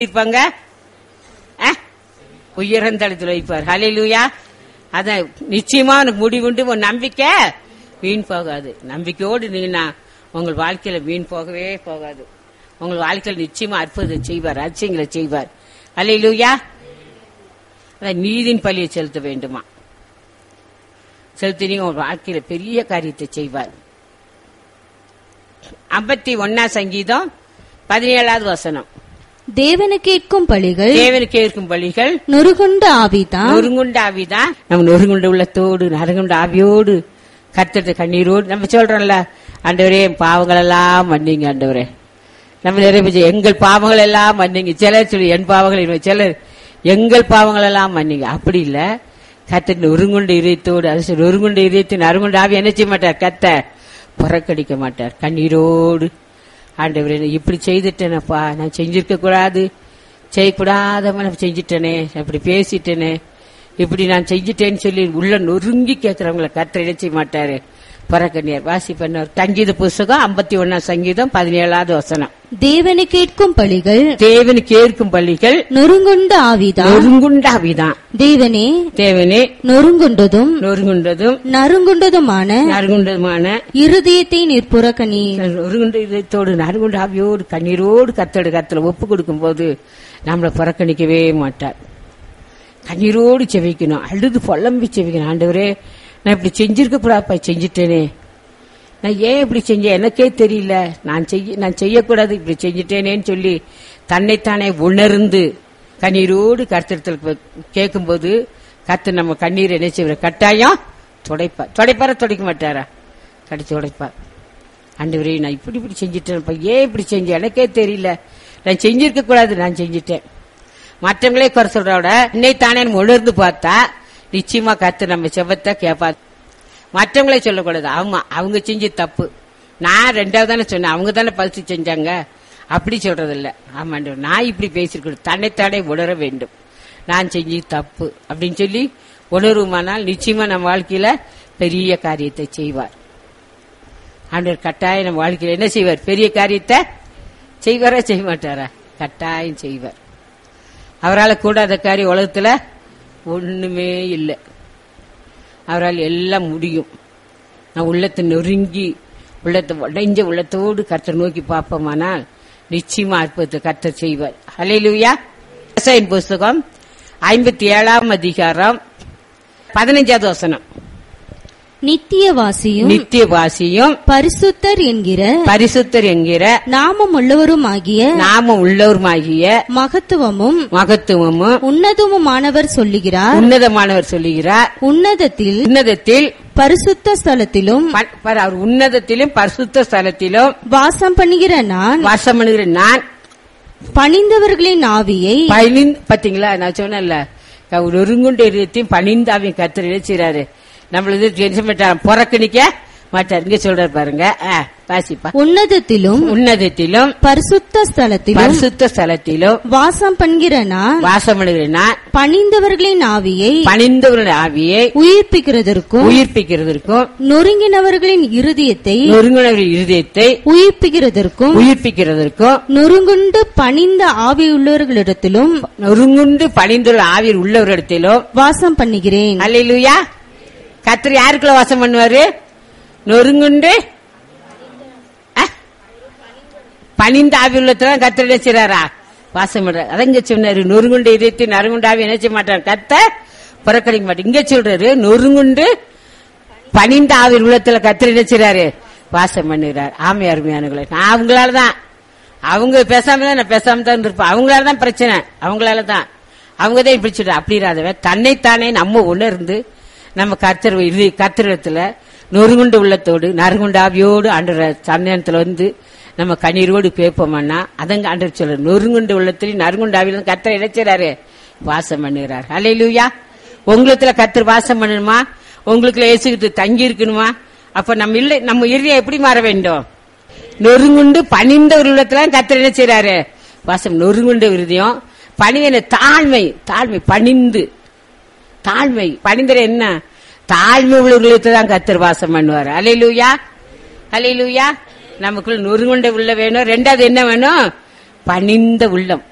இருப்பாங்க ஆ? உயர்ந்தளத்தில் வைப்பார் ஹalleluya அதான் நிச்சயமா உனக்கு முடிவுண்டு உன் நம்பிக்கை வீண் போகாது நம்பிக்கையோடு நீனா உங்கள் வாழ்க்கையில வீண் போகவே போகாது உங்கள் வாழ்க்கையில் நிச்சயமா அற்புதம் செய்வார் அதிசயங்களை செய்வார் ஹalleluya அதான் நீதின் பலியை செலுத்த வேண்டுமா செலுத்தினீங்க உங்க வாழ்க்கையில பெரிய காரியத்தை செய்வார் ஐம்பத்தி ஒன்னா சங்கீதம் பதினேழாவது வசனம் தேவனு கேட்கும் பலிகள் தேவனுக்கு இருக்கும் பலிகள் நொறுகுண்ட ஆவிதான் நொறுங்குண்ட ஆவிதான் நம்ம நொறுங்குண்ட உள்ளத்தோடு நறுங்குண்ட ஆவியோடு கத்தட்டு கண்ணீரோடு நம்ம சொல்றோம்ல ஆண்டவரே என் பாவங்கள் எல்லாம் மன்னிங்க ஆண்டவரே நம்ம நிறைய பேர் எங்கள் பாவங்கள் எல்லாம் மன்னிங்க சிலர் சொல்லி என் பாவங்கள் இல்லை. சிலர் எங்கள் பாவங்கள் எல்லாம் மன்னிங்க அப்படி இல்ல கத்த நொறுங்குண்ட இதயத்தோடு அது சரி, நொறுங்குண்ட இதயத்தின் அருங்குண்ட ஆவி என்ன செய்ய மாட்டார் கத்த புறக்கடிக்க மாட்டார் கண்ணீரோடு ஆண்டவரே நான் இப்படி செய்துட்டேனப்பா நான் செஞ்சிருக்க கூடாது செய்யக்கூடாதவன் நான் செஞ்சிட்டேனே நான் இப்படி பேசிட்டேனே இப்படி நான் செஞ்சிட்டேன்னு சொல்லி உள்ள நொறுங்கி கேட்கறவங்கள கத்திர என்ன செய்ய மாட்டாரு பறக்கண்ணியார் வாசி பண்ணார் சங்கீத புஸ்தகம் ஐம்பத்தி ஒன்னாம் சங்கீதம் பதினேழாவது வசனம் தேவனு கேட்கும் பலிகள் தேவனுக்கு ஏற்கும் பள்ளிகள் நொறுங்குண்ட ஆவிதான் நொறுங்குண்டாவிதான் தேவனே தேவனே நொறுங்குண்டதும் நொறுங்குண்டதும் நறுங்குண்டதுமான நறுங்குண்டதுமான இருதயத்தை நிற்புறக்கணீர் நொறுகுண்ட இதயத்தோடு நறுகுண்ட ஆவியோடு கண்ணீரோடு கத்தோடு கத்துல ஒப்பு கொடுக்கும் போது நம்மளை புறக்கணிக்கவே மாட்டார் கண்ணீரோடு செவிக்கணும் அழுது புலம்பி செவிக்கணும் ஆண்டவரே நான் இப்படி செஞ்சிருக்க கூடாதுப்பா செஞ்சிட்டேனே நான் ஏன் இப்படி செஞ்சேன் எனக்கே தெரியல நான் செய்ய நான் செய்யக்கூடாது இப்படி செஞ்சிட்டேனேன்னு சொல்லி தன்னைத்தானே உணர்ந்து கண்ணீரோடு கருத்தத்தில் கேட்கும்போது கத்து நம்ம கண்ணீர் என்ன செய்வார் கட்டாயம் துடைப்பார் துடைப்பாரா துடைக்க மாட்டாரா கடிச்சு உடைப்பார் ஆண்டவரே நான் இப்படி இப்படி செஞ்சுட்டேன்ப்பா ஏன் இப்படி செஞ்சேன் எனக்கே தெரியல நான் செஞ்சிருக்க கூடாது நான் செஞ்சுட்டேன் மற்றவங்களே குறை சொல்றத விட என்னை தானே உணர்ந்து பார்த்தா நிச்சயமா கத்து நம்ம செவத்தை கேப்பா மற்றவங்களே சொல்லக்கூடாது ஆமா அவங்க செஞ்ச தப்பு நான் ரெண்டாவது தானே சொன்னேன் அவங்க தானே பரிசு செஞ்சாங்க அப்படி சொல்றது இல்ல ஆமாண்டவர் நான் இப்படி பேசிருக்கணும் தன்னைத்தானே உணர வேண்டும் நான் செஞ்சு தப்பு அப்படின்னு சொல்லி உணர்வுமானால் நிச்சயமா நம்ம வாழ்க்கையில பெரிய காரியத்தை செய்வார் ஆண்டவர் கட்டாயம் நம்ம வாழ்க்கையில என்ன செய்வார் பெரிய காரியத்தை செய்வாரா செய்ய மாட்டாரா கட்டாயம் செய்வார் அவரால் கூடாத காரியம் உலகத்துல ஒண்ணுமே இல்லை அவரால் எல்லாம் முடியும் நான் உள்ளத்தை நொறுங்கி உள்ளத்தை உடைஞ்ச உள்ளத்தோடு கர்த்தர் நோக்கி பார்ப்போமானால் நிச்சயமா அற்புதத்தை கர்த்தர் செய்வார் ஹalleluya விவசாயின் புஸ்தகம் ஐம்பத்தி ஏழாம் அதிகாரம் பதினஞ்சாவது வசனம் நித்தியவாசியும் நித்தியவாசியும் பரிசுத்தர் என்கிற பரிசுத்தர் என்கிற நாமம் உள்ளவருமாகிய நாம உள்ளவருமாகிய மகத்துவமும் மகத்துவமும் உன்னதமுமானவர் சொல்லுகிறார் உன்னதமானவர் சொல்லுகிறார் உன்னதத்தில் உன்னதத்தில் பரிசுத்த ஸ்தலத்திலும் ப- பாரு, அவர் உன்னதத்திலும் பரிசுத்த ஸ்தலத்திலும் வாசம் பண்ணுகிற நான் வாசம் பண்ணுகிற நான் பணிந்தவர்களின் ஆவியை பணிந்து பாத்தீங்களா நான் சொன்னேன்ல அவர் ஒருங்குண்ட இதயத்தையும் பணிந்தாவையும் கத்தர் இழைச்சாரு நம்மளது டென்ஷன் பண்ணார் புறக்கணிக்க மாட்டார் இங்க சொல்றாரு பாருங்க ஆ, வாசிப்பா உன்னதத்திலும் உன்னதத்திலும் பரிசுத்த ஸ்தலத்திலும் பரிசுத்த ஸ்தலத்திலும் வாசம் பண்ணுகிற நான் வாசம் பண்ணுகிற நான் பணிந்தவர்களின் ஆவியை பணிந்தவருடைய ஆவியை உயிர்ப்பிக்கிறதற்கும் உயிர்ப்பிக்கிறதற்கும் நொறுங்கினவர்களின் இருதயத்தை நொறுங்குணவரின் இருதயத்தை உயிர்ப்பிக்கிறதற்கும் உயிர்ப்பிக்கிறதற்கும் நொறுங்குண்டு பணிந்த ஆவியுள்ளவர்களிடத்திலும் நொறுங்குண்டு பணிந்துள்ள ஆவியில் உள்ளவரிடத்திலும் வாசம் பண்ணுகிறேன் அல்லேலூயா கத்திரி யாருக்குள்ள வாசம் பண்ணுவாரு நொறுங்குண்டு அஹ், பணிந்த ஆவி உள்ளத்துல கத்திர நினைச்சாரா வாசம் பண்றாரு அதான் இங்க சொன்னாரு நொறுங்குண்டு இதயத்தை நறுங்குண்டு ஆவி நினைச்ச மாட்டார் கத்த புறக்கணிக்க மாட்டார் இங்க சொல்றாரு நொறுங்குண்டு பணிந்த ஆவி உள்ளத்துல கத்திர நினைச்சாரு வாசம் பண்ணுகிறார் ஆமை அருமையானுங்களே நான் அவங்களாலதான் அவங்க பேசாம தான் நான் பேசாம தான் இருப்பேன் அவங்களால தான் பிரச்சனை அவங்களால தான் அவங்க தான் இப்படி சொல்ற அப்படி இராதவன் தன்னைத்தானே நம்ம உணர்ந்து நம்ம கர்த்தர் இது கர்த்தரிடத்துல நொறுங்குண்டு உள்ளத்தோடு நறுங்குண்டு ஆவியோடு ஆண்டற சந்தனத்துல வந்து நம்ம கண்ணீரோடு பேப்போம்னா அதங்க ஆண்டர் சொல்ற நொறுங்குண்டு உள்ளத்திலையும் நறுங்குண்டு ஆவியிலும் கர்த்தர் இணைச்சாரு வாசம் பண்ணுகிறார் ஹalleluya உங்களுக்குள்ள கர்த்தர் வாசம் பண்ணணுமா உங்களுக்குள்ள இயேசுகிட்டு தங்கி இருக்கணுமா அப்ப நம்ம இல்லை நம்ம இறுதியை எப்படி மாற வேண்டும் நொறுங்குண்டு பணிந்த ஒரு உள்ளத்துல கர்த்தர் என்ன செய்றாரு வாசம் நொறுங்குண்ட விருதியம் பணிவன தாழ்மை தாழ்மை பணிந்து தாழ்மை பணிந்தர என்ன தாழ்மை உள்ளவர்களுக்கு தான் கத்தர் வாசம் பண்ணுவார் அலையிலூயா அலையிலூயா நமக்குள்ள நொறுங்குண்ட உள்ள வேணும் ரெண்டாவது என்ன வேணும் பணிந்த உள்ளம்